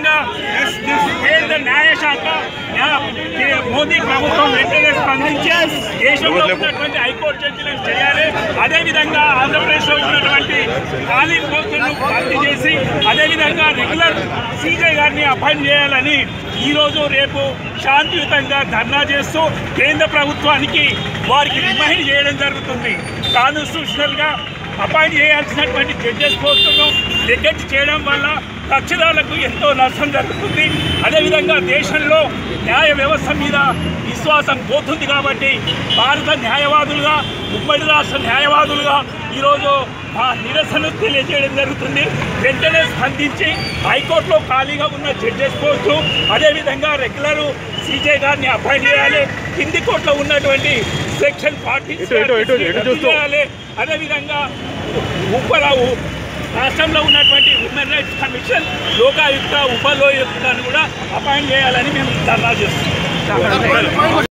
అదేవిధంగా this- this కేంద్ర న్యాయశాఖ న్యాయ- కే- మోదీ ప్రభుత్వం వెంటనే స్పందించి దేశంలో ఉన్నటువంటి హైకోర్టు జడ్జిలను చేయాలి అదేవిధంగా ఆంధ్రప్రదేశ్లో ఉన్నటువంటి ఖాళీ పోస్టులను భర్తీ చేసి అదేవిధంగా రెగ్యులర్ సీజే గారిని అపాయింట్ చేయాలని ఈరోజు రేపు శాంతియుతంగా ధర్నా చేస్తూ కేంద్ర ప్రభుత్వానికి వారికి రిమైండ్ చేయడం జరుగుతుంది కాన్స్టిట్యూషనల్గా అపాయింట్ చేయాల్సినటువంటి జడ్జెస్ పోస్టులను నెగ్లెక్ట్ చేయడం వల్ల కక్షదారులకు ఎంతో నష్టం జరుగుతుంది అదేవిధంగా దేశంలో న్యాయ వ్యవస్థ మీద విశ్వాసం పోతుంది కాబట్టి భారత న్యాయవాదులుగా ఉమ్మడి రాష్ట్ర న్యాయవాదులుగా ఈరోజు ఆ నిరసన తెలియజేయడం జరుగుతుంది వెంటనే స్పందించి హైకోర్టులో ఖాళీగా ఉన్న జడ్జెస్ పోస్టు అదేవిధంగా రెగ్యులర్ సీజే గారిని అపాయింట్ చేయాలి కింది కోర్టులో ఉన్నటువంటి సెక్షన్ ఫార్టీ ఇటు, ఇటు, ఇటు, ఇటు చూస్తూ. చేయాలి అదేవిధంగా ఉపరావు రాష్ట్రంలో ఉన్నటువంటి హ్యూమన్ రైట్స్ కమిషన్ లోకాయుక్త ఉపలోయుక్తను కూడా అపాయింట్ చేయాలని మేము ధర్నా చేస్తున్నాం